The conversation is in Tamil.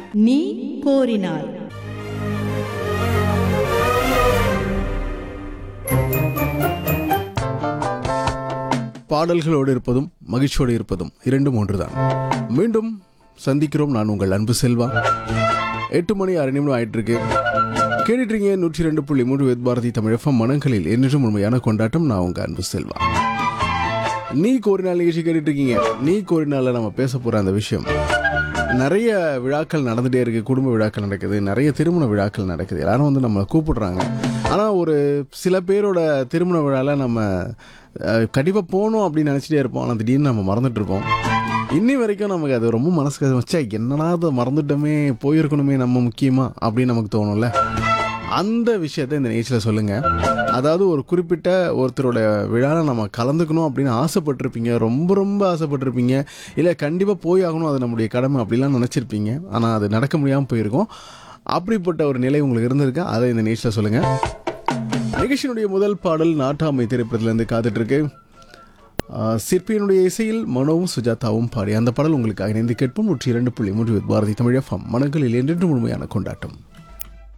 நீ கோரினாய் பாடல்களோடு இருப்பதும் மகிழ்ச்சியோடு இருப்பதும் இரண்டும் ஒன்றுதான் மீண்டும் சந்திக்கிறோம் நான் உங்கள் அன்பு செல்வா எட்டு மணி அரை நிமிடம் ஆயிட்டு இருக்கு கேட்டுட்டீங்க நூற்றி ரெண்டு புள்ளி மூன்று வேத் பாரதி தமிழ் எஃப்எம் மனங்களில் என்றும் உண்மையான கொண்டாட்டம் நான் உங்க அன்பு செல்வா நீ கோரினால் நிகழ்ச்சி கேட்டுட்டு இருக்கீங்க நீ கோரினால நம்ம பேச போற அந்த விஷயம் நிறைய விழாக்கள் நடந்துட்டே இருக்கு குடும்ப விழாக்கள் நடக்குது நிறைய திருமண விழாக்கள் நடக்குது எல்லாரும் வந்து நம்மளை கூப்பிடுறாங்க ஆனால் ஒரு சில பேரோட திருமண விழால நம்ம கண்டிப்பாக போகணும் அப்படின்னு நினச்சிட்டே இருப்போம் ஆனால் திடீர்னு நம்ம மறந்துட்டு இருப்போம் இன்னி வரைக்கும் நமக்கு அது ரொம்ப மனசுக்கு வச்சா என்னடா அதை மறந்துட்டோமே போயிருக்கணுமே நம்ம முக்கியமா அப்படின்னு நமக்கு தோணும்ல அந்த விஷயத்தை இந்த நிகழ்ச்சியில் சொல்லுங்கள் அதாவது ஒரு குறிப்பிட்ட ஒருத்தரோட விழாவில் நம்ம கலந்துக்கணும் அப்படின்னு ஆசைப்பட்டிருப்பீங்க ரொம்ப ரொம்ப ஆசைப்பட்டிருப்பீங்க இல்லை கண்டிப்பாக போய் ஆகணும் அது நம்முடைய கடமை அப்படிலாம் நினச்சிருப்பீங்க ஆனால் அது நடக்க முடியாமல் போயிருக்கும் அப்படிப்பட்ட ஒரு நிலை உங்களுக்கு இருந்திருக்கா அதை இந்த நிகழ்ச்சியில் சொல்லுங்கள் நிகழ்ச்சியினுடைய முதல் பாடல் நாட்டாமை திரைப்படத்திலேருந்து காத்துட்ருக்கு சிற்பியினுடைய இசையில் மனோவும் சுஜாதாவும் பாடி அந்த பாடல் உங்களுக்கு இணைந்து கேட்போம் நூற்றி இரண்டு புள்ளி மூன்று பாரதி தமிழ் எஃப்எம் மனங்களில் என்றென்று முழுமையான கொண்டாட்டம்